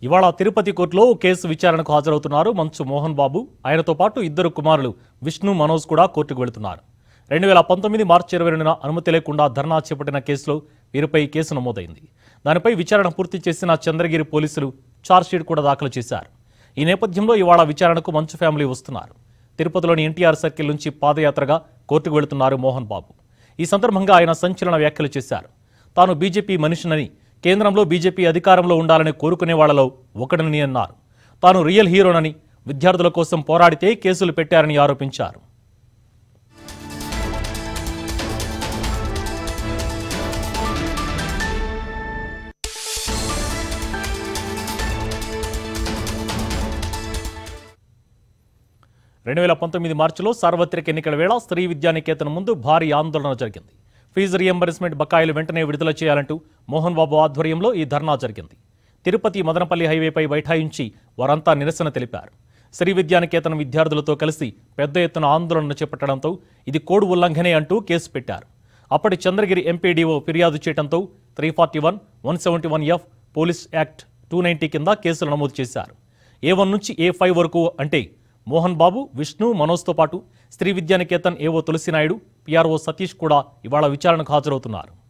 ఇవాళ తిరుపతి కోర్టులో ఓ కేసు విచారణకు హాజరవుతున్నారు మంచు మోహన్ బాబు ఆయనతో పాటు ఇద్దరు కుమారులు విష్ణు మనోజ్ కూడా కోర్టుకు వెళుతున్నారు రెండు వేల పంతొమ్మిది మార్చి ఇరవై రెండున అనుమతి లేకుండా ధర్నా చేపట్టిన కేసులో వీరిపై కేసు నమోదైంది దానిపై విచారణ పూర్తి చేసిన చంద్రగిరి పోలీసులు ఛార్జ్షీట్ కూడా దాఖలు చేశారు ఈ నేపథ్యంలో ఇవాళ విచారణకు మంచు ఫ్యామిలీ వస్తున్నారు తిరుపతిలోని ఎన్టీఆర్ సర్కిల్ నుంచి పాదయాత్రగా కోర్టుకు వెళుతున్నారు మోహన్ బాబు ఈ సందర్భంగా ఆయన సంచలన వ్యాఖ్యలు చేశారు తాను బీజేపీ మనిషినని కేంద్రంలో బీజేపీ అధికారంలో ఉండాలని కోరుకునే వాళ్లలో ఒకడని అన్నారు తాను రియల్ హీరోనని విద్యార్థుల కోసం పోరాడితే కేసులు పెట్టారని ఆరోపించారు రెండు వేల పంతొమ్మిది మార్చిలో సార్వత్రిక ఎన్నికల వేళ స్త్రీ విద్యానికేతన్ ముందు భారీ ఆందోళన జరిగింది ఫీజు రియంబర్స్మెంట్ బకాయిలు వెంటనే విడుదల చేయాలంటూ మోహన్ బాబు ఆధ్వర్యంలో ఈ ధర్నా జరిగింది తిరుపతి మదనపల్లి హైవేపై బైఠాయించి వారంతా నిరసన తెలిపారు శ్రీ విద్యానికేతన్ విద్యార్థులతో కలిసి పెద్ద ఎత్తున ఆందోళన చేపట్టడంతో ఇది కోడ్ ఉల్లంఘనే అంటూ కేసు పెట్టారు అప్పటి చంద్రగిరి ఎంపీడీఓ ఫిర్యాదు చేయడంతో three forty one one seventy one F police act two ninety కింద కేసులు నమోదు చేశారు ఏ వన్ నుంచి ఏ ఫైవ్ వరకు అంటే మోహన్ బాబు విష్ణు మనోజ్తో పాటు స్త్రీ విద్యానికేతన్ ఏవో తులసినాయుడు పిఆర్ఓ సతీష్ కూడా ఇవాళ విచారణకు హాజరవుతున్నారు